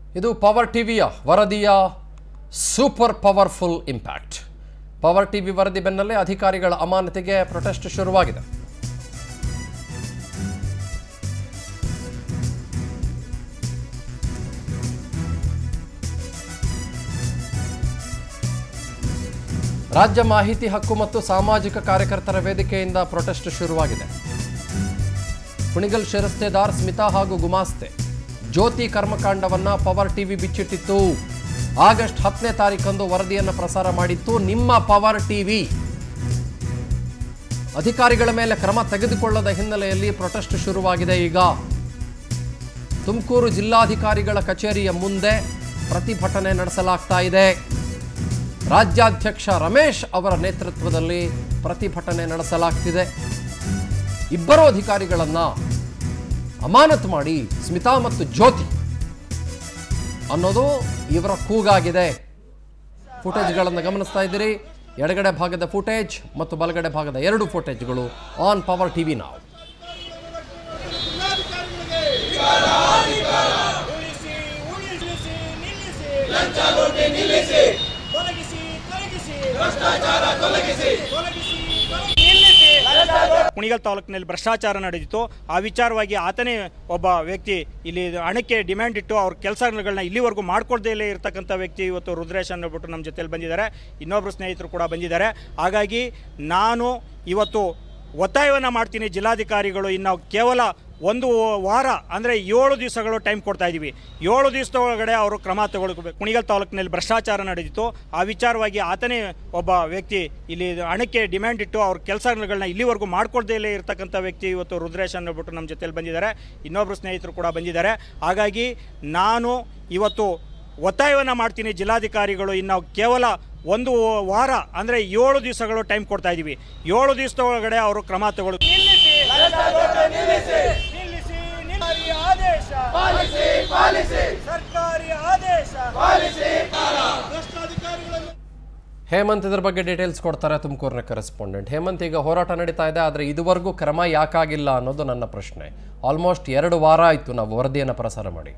ಇದು ಪವರ್ ಟಿವಿಯ ವರದಿಯ super powerful impact Power TV ವರದಿ ಬೆನ್ನಲ್ಲೇ ಅಧಿಕಾರಿಗಳ ಅಮಾನತಿಗೆ ಪ್ರೊಟೆಸ್ಟ್ ಶುರುವಾಗಿದೆ ರಾಜ್ಯ ಮಾಹಿತಿ ಹಕ್ಕು ಮತ್ತು ಸಾಮಾಜಿಕ ಕಾರ್ಯಕರ್ತರ ವೇದಿಕೆಯಿಂದ ಪ್ರೊಟೆಸ್ಟ್ ಶುರುವಾಗಿದೆ ಕುಣಿಗಲ್ ಶಿರಸ್ತೆದಾರ್ ಸ್ಮಿತಾ ಹಾಗೂ ಗುಮಾಸ್ತೆ ಜ್ಯೋತಿ ಕರ್ಮಕಾಂಡವನ್ನ ಪವರ್ ಟಿವಿ ಬಿಚ್ಚಿಟ್ಟಿತ್ತು ಆಗಸ್ಟ್ ಹತ್ತನೇ ತಾರೀಕಂದು ವರದಿಯನ್ನು ಪ್ರಸಾರ ಮಾಡಿತ್ತು ನಿಮ್ಮ ಪವರ್ ಟಿವಿ ಅಧಿಕಾರಿಗಳ ಮೇಲೆ ಕ್ರಮ ತೆಗೆದುಕೊಳ್ಳದ ಹಿನ್ನೆಲೆಯಲ್ಲಿ ಪ್ರೊಟೆಸ್ಟ್ ಶುರುವಾಗಿದೆ ಈಗ ತುಮಕೂರು ಜಿಲ್ಲಾಧಿಕಾರಿಗಳ ಕಚೇರಿಯ ಮುಂದೆ ಪ್ರತಿಭಟನೆ ನಡೆಸಲಾಗ್ತಾ ಇದೆ ರಾಜ್ಯಾಧ್ಯಕ್ಷ ರಮೇಶ್ ಅವರ ನೇತೃತ್ವದಲ್ಲಿ ಪ್ರತಿಭಟನೆ ನಡೆಸಲಾಗ್ತಿದೆ ಇಬ್ಬರು ಅಧಿಕಾರಿಗಳನ್ನ ಅಮಾನತು ಮಾಡಿ ಸ್ಮಿತಾ ಮತ್ತು ಜ್ಯೋತಿ ಅನ್ನೋದು ಇವರ ಕೂಗಾಗಿದೆ ಫುಟೇಜ್ಗಳನ್ನು ಗಮನಿಸ್ತಾ ಇದ್ದೀರಿ ಎಡಗಡೆ ಭಾಗದ ಫುಟೇಜ್ ಮತ್ತು ಬಲಗಡೆ ಭಾಗದ ಎರಡು ಫುಟೇಜ್ಗಳು ಆನ್ ಪವರ್ ಟಿವಿ ನಾವು ಉಳಿಸಿ ಉಳಿಸಿ ನಿಲ್ಲಿಸಿ ಲಂಚ ನಿಲ್ಲಿಸಿ ತೊಲಗಿಸಿ ತೊಲಗಿಸಿ ಭ್ರಷ್ಟಾಚಾರ ತೊಲಗಿಸಿ ತೊಲಗಿಸಿ ನಿಲ್ಲಿಸಿ ಕುಣಿಗಲ್ ತಾಲೂಕಿನಲ್ಲಿ ಭ್ರಷ್ಟಾಚಾರ ನಡೆದಿತ್ತು ಆ ವಿಚಾರವಾಗಿ ಆತನೇ ಒಬ್ಬ ವ್ಯಕ್ತಿ ಇಲ್ಲಿ ಹಣಕ್ಕೆ ಡಿಮ್ಯಾಂಡ್ ಇಟ್ಟು ಅವ್ರ ಕೆಲಸಗಳನ್ನ ಇಲ್ಲಿವರೆಗೂ ಮಾಡ್ಕೊಳ್ದೇ ಇರತಕ್ಕಂಥ ವ್ಯಕ್ತಿ ಇವತ್ತು ರುದ್ರೇಶ್ ಅನ್ನೋಬಿಟ್ಟು ನಮ್ಮ ಜೊತೆಲಿ ಬಂದಿದ್ದಾರೆ ಇನ್ನೊಬ್ಬರು ಸ್ನೇಹಿತರು ಕೂಡ ಬಂದಿದ್ದಾರೆ ಹಾಗಾಗಿ ನಾನು ಇವತ್ತು ಒತ್ತಾಯವನ್ನು ಮಾಡ್ತೀನಿ ಜಿಲ್ಲಾಧಿಕಾರಿಗಳು ಇನ್ನು ಕೇವಲ ಒಂದು ವಾರ ಅಂದರೆ ಏಳು ದಿವಸಗಳು ಟೈಮ್ ಕೊಡ್ತಾ ಇದ್ದೀವಿ ಏಳು ದಿವಸದ ಒಳಗಡೆ ಅವರು ಕ್ರಮ ತಗೊಳ್ಬೇಕು ಕುಣಿಗಲ್ ತಾಲೂಕಿನಲ್ಲಿ ಭ್ರಷ್ಟಾಚಾರ ನಡೆದಿತ್ತು ಆ ವಿಚಾರವಾಗಿ ಆತನೇ ಒಬ್ಬ ವ್ಯಕ್ತಿ ಇಲ್ಲಿ ಹಣಕ್ಕೆ ಡಿಮ್ಯಾಂಡ್ ಇಟ್ಟು ಅವ್ರ ಕೆಲಸಗಳನ್ನ ಇಲ್ಲಿವರೆಗೂ ಮಾಡ್ಕೊಳ್ದೇ ಇರತಕ್ಕಂಥ ವ್ಯಕ್ತಿ ಇವತ್ತು ರುದ್ರೇಶ್ ಅನ್ನೋಬಿಟ್ಟು ನಮ್ಮ ಜೊತೆಲಿ ಬಂದಿದ್ದಾರೆ ಇನ್ನೊಬ್ಬರು ಸ್ನೇಹಿತರು ಕೂಡ ಬಂದಿದ್ದಾರೆ ಹಾಗಾಗಿ ನಾನು ಇವತ್ತು ಒತ್ತಾಯವನ್ನು ಮಾಡ್ತೀನಿ ಜಿಲ್ಲಾಧಿಕಾರಿಗಳು ಇನ್ನು ಕೇವಲ ಒಂದು ವಾರ ಅಂದರೆ ಏಳು ದಿವಸಗಳು ಟೈಮ್ ಕೊಡ್ತಾ ಇದ್ದೀವಿ ಏಳು ದಿವಸದ ಒಳಗಡೆ ಅವರು ಕ್ರಮ ತಗೊಳ್ಬೇಕು ನಿಲ್ಲಿಸಿ ನಿಲ್ಲಿಸಿ ನಿಲ್ಲಿಸಿ ಆದೇಶ ಪಾಲಿಸಿ ಪಾಲಿಸಿ ಸರ್ಕಾರಿ ಆದೇಶ ಪಾಲಿಸಿ ಭ್ರಷ್ಟಾಧಿಕಾರಿಗಳನ್ನು ಹೇಮಂತ್ ಇದ್ರ ಬಗ್ಗೆ ಡೀಟೇಲ್ಸ್ ಕೊಡ್ತಾರೆ ತುಮಕೂರಿನ ಕರೆಸ್ಪಾಂಡೆಂಟ್ ಹೇಮಂತ್ ಈಗ ಹೋರಾಟ ನಡೀತಾ ಇದೆ ಆದರೆ ಇದುವರೆಗೂ ಕ್ರಮ ಯಾಕಾಗಿಲ್ಲ ಅನ್ನೋದು ನನ್ನ ಪ್ರಶ್ನೆ ಆಲ್ಮೋಸ್ಟ್ ಎರಡು ವಾರ ಆಯಿತು ನಾವು ವರದಿಯನ್ನು ಪ್ರಸಾರ ಮಾಡಿ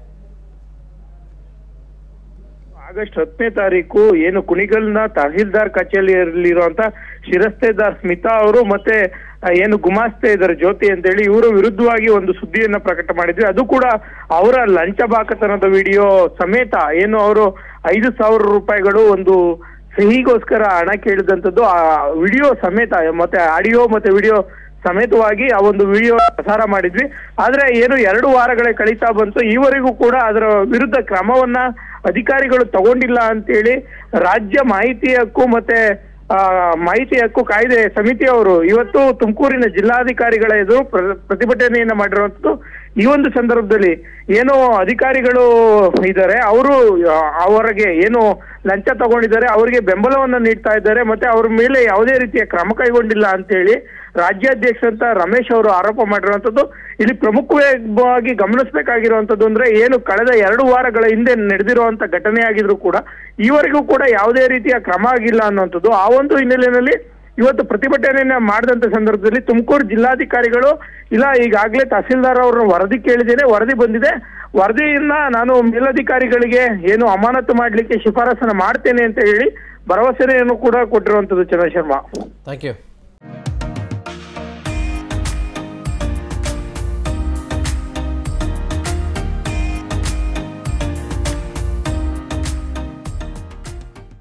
ಆಗಸ್ಟ್ ಹತ್ತನೇ ತಾರೀಕು ಏನು ಕುಣಿಗಲ್ನ ತಹಸೀಲ್ದಾರ್ ಕಚೇರಿಯಲ್ಲಿರುವಂತ ಶಿರಸ್ತೆದಾರ್ ಸ್ಮಿತಾ ಅವರು ಮತ್ತೆ ಆ, ಏನು ಗುಮಾಸ್ತೆ ಇದ್ದಾರೆ ಜ್ಯೋತಿ ಅಂತೇಳಿ ಇವರ ವಿರುದ್ಧವಾಗಿ ಒಂದು ಸುದ್ದಿಯನ್ನ ಪ್ರಕಟ ಮಾಡಿದ್ವಿ ಅದು ಕೂಡ ಅವರ ಲಂಚ ಬಾಕತನದ ವಿಡಿಯೋ ಸಮೇತ ಏನು ಅವರು ಐದು ಸಾವಿರ ರೂಪಾಯಿಗಳು ಒಂದು ಸಿಹಿಗೋಸ್ಕರ ಹಣ ಕೇಳಿದಂಥದ್ದು ಆ ವಿಡಿಯೋ ಸಮೇತ ಮತ್ತೆ ಆಡಿಯೋ ಮತ್ತೆ ವಿಡಿಯೋ ಸಮೇತವಾಗಿ ಆ ಒಂದು ವಿಡಿಯೋ ಪ್ರಸಾರ ಮಾಡಿದ್ವಿ ಆದ್ರೆ ಏನು ಎರಡು ವಾರಗಳೇ ಕಳೀತಾ ಬಂತು ಈವರೆಗೂ ಕೂಡ ಅದರ ವಿರುದ್ಧ ಕ್ರಮವನ್ನ ಅಧಿಕಾರಿಗಳು ತಗೊಂಡಿಲ್ಲ ಅಂತೇಳಿ ರಾಜ್ಯ ಮಾಹಿತಿ ಹಕ್ಕು ಮತ್ತೆ ಆ, ಮಾಹಿತಿ ಹಕ್ಕು ಕಾಯ್ದೆ ಸಮಿತಿಯವರು ಇವತ್ತು ತುಮಕೂರಿನ ಜಿಲ್ಲಾಧಿಕಾರಿಗಳ ಎದುರು ಪ್ರ- ಪ್ರತಿಭಟನೆಯನ್ನ ಮಾಡಿರುವಂತದ್ದು ಈ ಒಂದು ಸಂದರ್ಭದಲ್ಲಿ ಏನು ಅಧಿಕಾರಿಗಳು ಇದ್ದಾರೆ ಅವರು ಅವರಿಗೆ ಏನು ಲಂಚ ತಗೊಂಡಿದ್ದಾರೆ ಅವರಿಗೆ ಬೆಂಬಲವನ್ನ ನೀಡ್ತಾ ಇದ್ದಾರೆ ಮತ್ತೆ ಅವ್ರ ಮೇಲೆ ಯಾವುದೇ ರೀತಿಯ ಕ್ರಮ ಕೈಗೊಂಡಿಲ್ಲ ಅಂತೇಳಿ ರಾಜ್ಯಾಧ್ಯಕ್ಷ ಅಂತ ರಮೇಶ್ ಅವರು ಆರೋಪ ಮಾಡಿರುವಂತದ್ದು ಇಲ್ಲಿ ಪ್ರಮುಖವಾಗಿ ಗಮನಿಸಬೇಕಾಗಿರುವಂತದ್ದು ಅಂದ್ರೆ ಏನು ಕಳೆದ ಎರಡು ವಾರಗಳ ಹಿಂದೆ ನಡೆದಿರುವಂತ ಘಟನೆ ಆಗಿದ್ರು ಕೂಡ ಈವರೆಗೂ ಕೂಡ ಯಾವುದೇ ರೀತಿಯ ಕ್ರಮ ಆಗಿಲ್ಲ ಅನ್ನುವಂಥದ್ದು ಆ ಒಂದು ಹಿನ್ನೆಲೆಯಲ್ಲಿ ಇವತ್ತು ಪ್ರತಿಭಟನೆಯನ್ನ ಮಾಡಿದಂತ ಸಂದರ್ಭದಲ್ಲಿ ತುಮಕೂರು ಜಿಲ್ಲಾಧಿಕಾರಿಗಳು ಇಲ್ಲ ಈಗಾಗಲೇ ತಹಸೀಲ್ದಾರ್ ಅವ್ರನ್ನ ವರದಿ ಕೇಳಿದ್ದೇನೆ ವರದಿ ಬಂದಿದೆ ವರದಿಯನ್ನ ನಾನು ಮೇಲಧಿಕಾರಿಗಳಿಗೆ ಏನು ಅಮಾನತು ಮಾಡ್ಲಿಕ್ಕೆ ಶಿಫಾರಸನ್ನ ಮಾಡ್ತೇನೆ ಅಂತ ಹೇಳಿ ಭರವಸೆಯನ್ನು ಕೂಡ ಕೊಟ್ಟಿರುವಂತದ್ದು ಚಂದ್ರ ಶರ್ಮಾ ಥ್ಯಾಂಕ್ ಯು